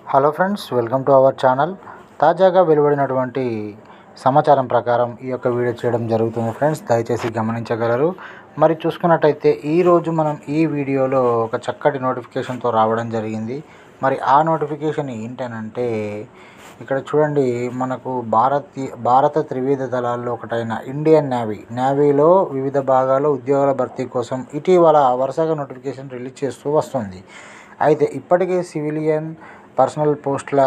hello friends welcome to our channel తాజాగా వెలువడినటువంటి సమాచారం ప్రకారం ఈ యొక్క వీడియో చేయడం జరుగుతుంది ఫ్రెండ్స్ దయచేసి గమనించగలరు మరి చూసుకున్నట్టయితే ఈరోజు మనం ఈ వీడియోలో ఒక చక్కటి నోటిఫికేషన్తో రావడం జరిగింది మరి ఆ నోటిఫికేషన్ ఏంటనంటే ఇక్కడ చూడండి మనకు భారతీయ భారత త్రివిధ దళాల్లో ఒకటైన ఇండియన్ నేవీ నేవీలో వివిధ భాగాల్లో ఉద్యోగాల భర్తీ కోసం ఇటీవల వరుసగా నోటిఫికేషన్ రిలీజ్ చేస్తూ వస్తుంది అయితే ఇప్పటికే సివిలియన్ పర్సనల్ పోస్టుల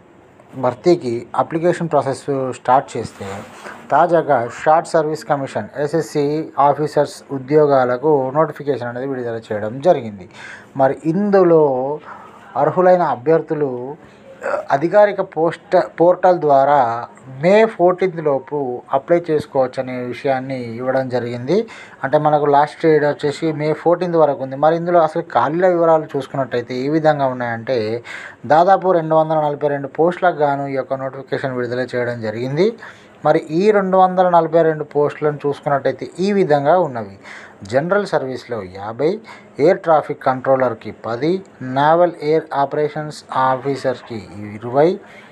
భర్తీకి అప్లికేషన్ ప్రాసెస్ స్టార్ట్ చేస్తే తాజాగా short service commission SSC officers ఉద్యోగాలకు నోటిఫికేషన్ అనేది విడుదల చేయడం జరిగింది మరి ఇందులో అర్హులైన అభ్యర్థులు ఆ, అధికారిక పోస్ట్ పోర్టల్ ద్వారా మే ఫోర్టీన్త్ లోపు అప్లై చేసుకోవచ్చు అనే విషయాన్ని ఇవ్వడం జరిగింది అంటే మనకు లాస్ట్ డేట్ వచ్చేసి మే ఫోర్టీన్త్ వరకు ఉంది మరి ఇందులో అసలు ఖాళీల వివరాలు చూసుకున్నట్టయితే ఏ విధంగా ఉన్నాయంటే దాదాపు రెండు వందల నలభై రెండు పోస్టులకు గాను ఈ యొక్క నోటిఫికేషన్ విడుదల చేయడం జరిగింది మరి ఈ రెండు వందల నలభై రెండు పోస్టులను చూసుకున్నట్టయితే ఈ విధంగా ఉన్నవి జనరల్ సర్వీస్లో యాభై ఎయిర్ ట్రాఫిక్ కంట్రోలర్కి పది నావల్ ఎయిర్ ఆపరేషన్స్ ఆఫీసర్కి ఇరవై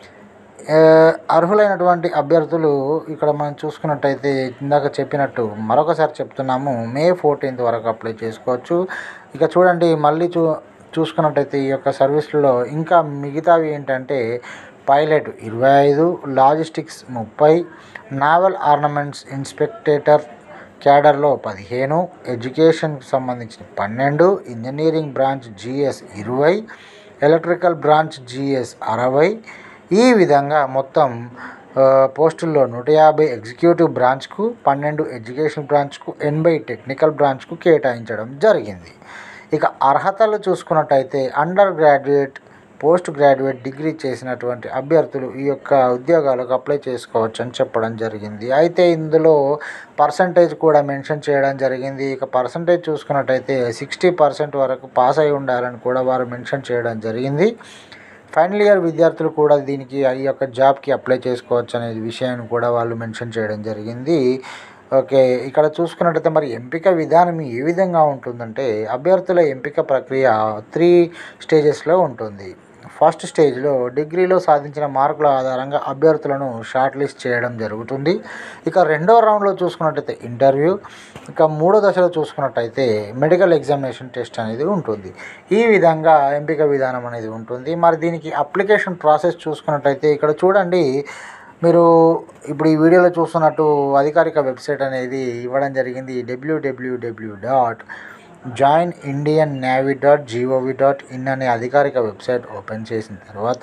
ఆ, అర్హులైనటువంటి అభ్యర్థులు ఇక్కడ మనం చూసుకున్నట్టయితే ఇందాక చెప్పినట్టు మరొకసారి చెప్తున్నాము మే ఫోర్టీన్త్ వరకు అప్లై చేసుకోవచ్చు ఇక చూడండి మళ్ళీ చూ చూసుకున్నట్టయితే ఈ యొక్క సర్వీస్లో ఇంకా మిగతావి ఏంటంటే పైలట్ ఇరవై ఐదు లాజిస్టిక్స్ ముప్పై నావల్ ఆర్నమెంట్స్ ఇన్స్పెక్టేటర్ క్యాడర్లో పదిహేను ఎడ్యుకేషన్కి సంబంధించిన పన్నెండు ఇంజనీరింగ్ బ్రాంచ్ జిఎస్ ఇరవై ఎలక్ట్రికల్ బ్రాంచ్ జిఎస్ అరవై ఈ విధంగా మొత్తం ఆ, పోస్టుల్లో నూట యాభై ఎగ్జిక్యూటివ్ బ్రాంచ్కు పన్నెండు ఎడ్యుకేషన్ బ్రాంచ్కు ఎనభై టెక్నికల్ బ్రాంచ్కు కేటాయించడం జరిగింది ఇక అర్హతలు చూసుకున్నట్టయితే under graduate post graduate degree చేసినటువంటి అభ్యర్థులు ఈ యొక్క ఉద్యోగాలకు అప్లై చేసుకోవచ్చు అని చెప్పడం జరిగింది అయితే ఇందులో పర్సంటేజ్ కూడా మెన్షన్ చేయడం జరిగింది ఇక పర్సంటేజ్ చూసుకున్నట్టయితే సిక్స్టీ పర్సెంట్ వరకు పాస్ అయి ఉండాలని కూడా వారు మెన్షన్ చేయడం జరిగింది ఫైనల్ ఇయర్ విద్యార్థులు కూడా దీనికి ఈ యొక్క జాబ్కి అప్లై చేసుకోవచ్చు అనే విషయాన్ని కూడా వాళ్ళు మెన్షన్ చేయడం జరిగింది ఓకే ఇక్కడ చూసుకున్నట్టయితే మరి ఎంపిక విధానం ఏ విధంగా ఉంటుందంటే అభ్యర్థుల ఎంపిక ప్రక్రియ త్రీ స్టేజెస్లో ఉంటుంది ఫస్ట్ స్టేజ్లో డిగ్రీలో సాధించిన మార్కుల ఆధారంగా అభ్యర్థులను షార్ట్ లిస్ట్ చేయడం జరుగుతుంది ఇక రెండో రౌండ్లో చూసుకున్నట్టయితే ఇంటర్వ్యూ ఇక మూడో దశలో చూసుకున్నట్టయితే మెడికల్ ఎగ్జామినేషన్ టెస్ట్ అనేది ఉంటుంది ఈ విధంగా ఎంపిక విధానం అనేది ఉంటుంది మరి దీనికి అప్లికేషన్ ప్రాసెస్ చూసుకున్నట్టయితే ఇక్కడ చూడండి మీరు ఇప్పుడు ఈ వీడియోలో చూస్తున్నట్టు అధికారిక వెబ్సైట్ అనేది ఇవ్వడం జరిగింది WWW dot join Indian navy dot GOV dot in అనే అధికారిక వెబ్సైట్ ఓపెన్ చేసిన తర్వాత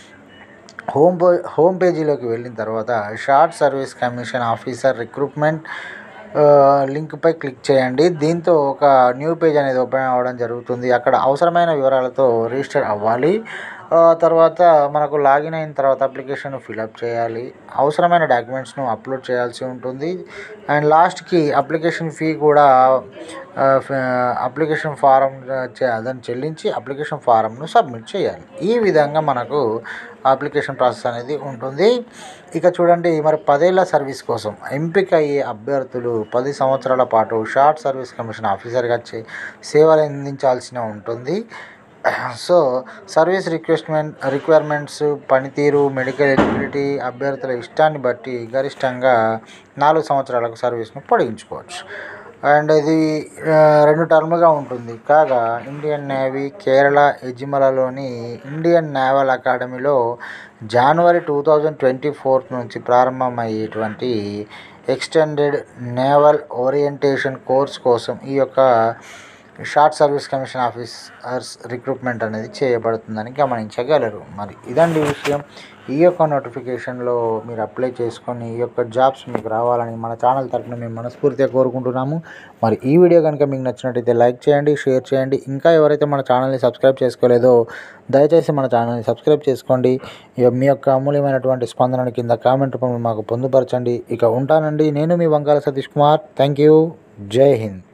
హోమ్ పే హోమ్ పేజీలోకి వెళ్ళిన తర్వాత short service commission officer recruitment లింక్పై క్లిక్ చేయండి దీంతో ఒక న్యూ పేజ్ అనేది ఓపెన్ అవ్వడం జరుగుతుంది అక్కడ అవసరమైన వివరాలతో రిజిస్టర్ అవ్వాలి ఆ, తర్వాత మనకు లాగిన్ అయిన తర్వాత అప్లికేషన్ ఫిలప్ చేయాలి అవసరమైన డాక్యుమెంట్స్ను అప్లోడ్ చేయాల్సి ఉంటుంది అండ్ లాస్ట్కి అప్లికేషన్ ఫీ కూడా ఆ, ఫ- అప్లికేషన్ ఫారం చే- దాన్ని చెల్లించి అప్లికేషన్ ఫారంను సబ్మిట్ చేయాలి ఈ విధంగా మనకు అప్లికేషన్ ప్రాసెస్ అనేది ఉంటుంది ఇక చూడండి మరి పదేళ్ల సర్వీస్ కోసం ఎంపిక అయ్యే అభ్యర్థులు పది సంవత్సరాల పాటు షార్ట్ సర్వీస్ కమిషన్ ఆఫీసర్గా చే సేవలు అందించాల్సిన ఉంటుంది సో సర్వీస్ రిక్వెస్ట్మెంట్ రిక్వైర్మెంట్స్ పనితీరు మెడికల్ ఎలిజిబిలిటీ అభ్యర్థుల ఇష్టాన్ని బట్టి గరిష్టంగా నాలుగు సంవత్సరాలకు సర్వీస్ను పొడిగించుకోవచ్చు అండ్ ఇది ఆ, రెండు టర్మ్గా ఉంటుంది కాగా ఇండియన్ నేవీ కేరళ ఎజిమలలోని ఇండియన్ నేవల్ అకాడమీలో జనవరి టూ థౌజండ్ ట్వంటీ ఫోర్త్ నుంచి ప్రారంభమయ్యేటువంటి ఎక్స్టెండెడ్ నేవల్ ఓరియంటేషన్ కోర్స్ కోసం ఈ యొక్క short service commission officers recruitment అనేది చేయబడుతుందని గమనించగలరు మరి ఇదండి విషయం ఈ యొక్క నోటిఫికేషన్లో మీరు అప్లై చేసుకొని ఈ యొక్క జాబ్స్ మీకు రావాలని మన ఛానల్ తరఫున మేము మనస్ఫూర్తిగా కోరుకుంటున్నాము మరి ఈ వీడియో కనుక మీకు నచ్చినట్టయితే లైక్ చేయండి షేర్ చేయండి ఇంకా ఎవరైతే మన ఛానల్ని సబ్స్క్రైబ్ చేసుకోలేదో దయచేసి మన ఛానల్ని సబ్స్క్రైబ్ చేసుకోండి ఇక మీ యొక్క అమూల్యమైనటువంటి స్పందనను కింద కామెంట్ రూపంలో మాకు పొందుపరచండి ఇక ఉంటానండి నేను మీ వంకాల సతీష్ కుమార్ థ్యాంక్ యూ జై హింద్